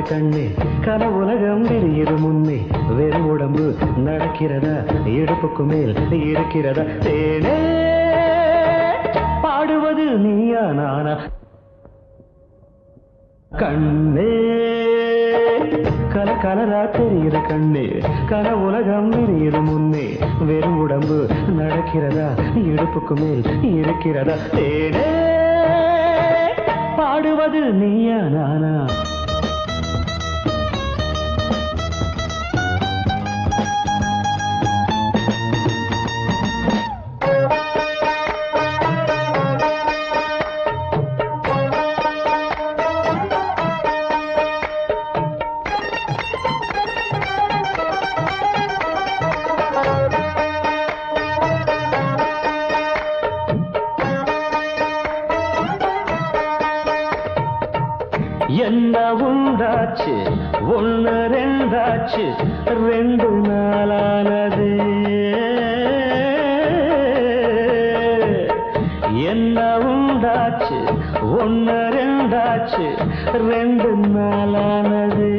கண்ணே கனவுலகம் விரியுது முன்னே வெறும் உடம்பு நடக்கிறதா இடுப்புக்கு மேல் இருக்கிறதா தேனே பாடுவது நீயா நானா கண்ணே கல கலரா தெரியுது கண்ணே கனவுலகம் விரியுது முன்னே வெறும் உடம்பு நடக்கிறதா இடுப்புக்கு மேல் இருக்கிறதா தேனே பாடுவது நீயா நானா என்ன உண்டாச்சு ஒண்ணு ரெண்டாச்சு ரெண்டு நாளானது என்ன உண்டாச்சு ஒண்ணு ரெண்டாச்சு ரெண்டு நாளானது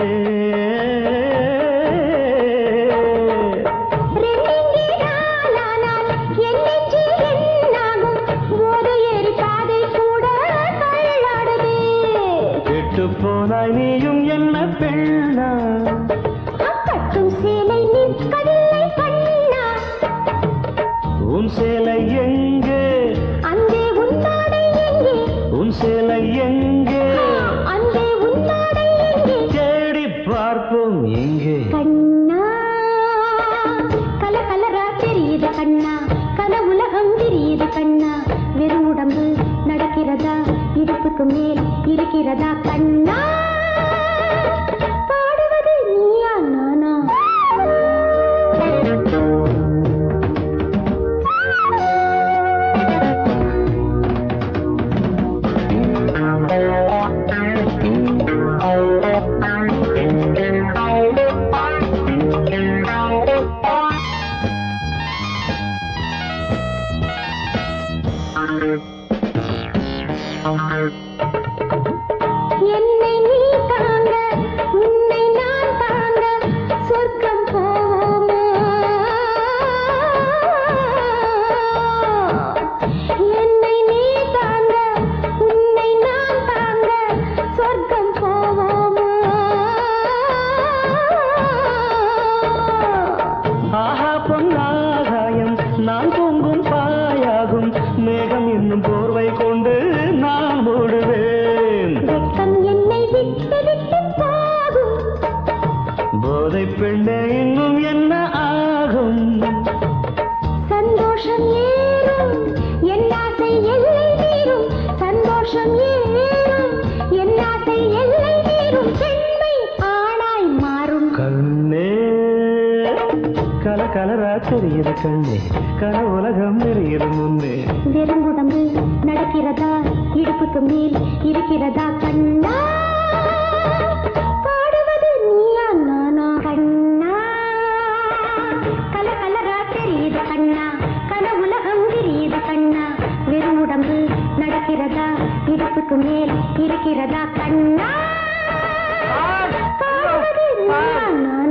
ரெண்டெங்கே நாளானால் என் நெஞ்சில் என்னாகும்? ஒரு எரி பாதை கூட தள்ளாடுதே. கெட்டு போனாய் நீயும் என்ன பெண்ணா கட்டும் சேலை நிற்கவில்லை கண்ணா. உன் சேலை எங்கே அங்கே உன்னாடை எங்கே? உன் சேலை எங்கே அங்கே உன்னாடை எங்கே? தேடி பார்ப்போம் எங்கே கண்ணா கல கலரா தெரியுது கண்ணா கனவுலகம் தெரியுது கண்ணா வெறும் உடம்பு நடக்கிறதா இடுப்புக்கு மேல் இருக்கிறதா கண்ணா பாடுவது நீயா நானா என்னை நீ தாங்க உன்னை நான் தாங்க சொர்க்கம் போவோமா என்னை நீ தாங்க உன்னை நான் தாங்க சொர்க்கம் போவோமா ஆஹா பொன்னாகாயம் நான் பொங்கும் பாயாகும் மேகம் என்னும் போர்வை கொண்டு நான் மூடுவேன் வெட்கம் என்னை விட்டு விட்டு போகும் போதை பெண்ணே இன்னும் என்ன ஆகும் சந்தோஷம் ஏறும் என் ஆசை எல்லை மீறும் சந்தோஷம் ஏறும் என் ஆசை எல்லை மீறும் பெண்மை ஆணாய் மாறும் கண்ணே கல கலரா தெரியுது கண்ணே கனவுலகம் தெரியுது முன்னே வெறும் உடம்பு நடக்கிறதா இடுப்புக்கு மேல் இருக்கிறதா கண்ணா பாடுவது நீயா நானா கண்ணா கல கலரா தெரியுது கண்ணா கனவுலகம் தெரியுது கண்ணா வெறும் உடம்பு நடக்கிறதா இடுப்புக்கு மேல் இருக்கிறதா கண்ணா பாடுவது நீயா நானா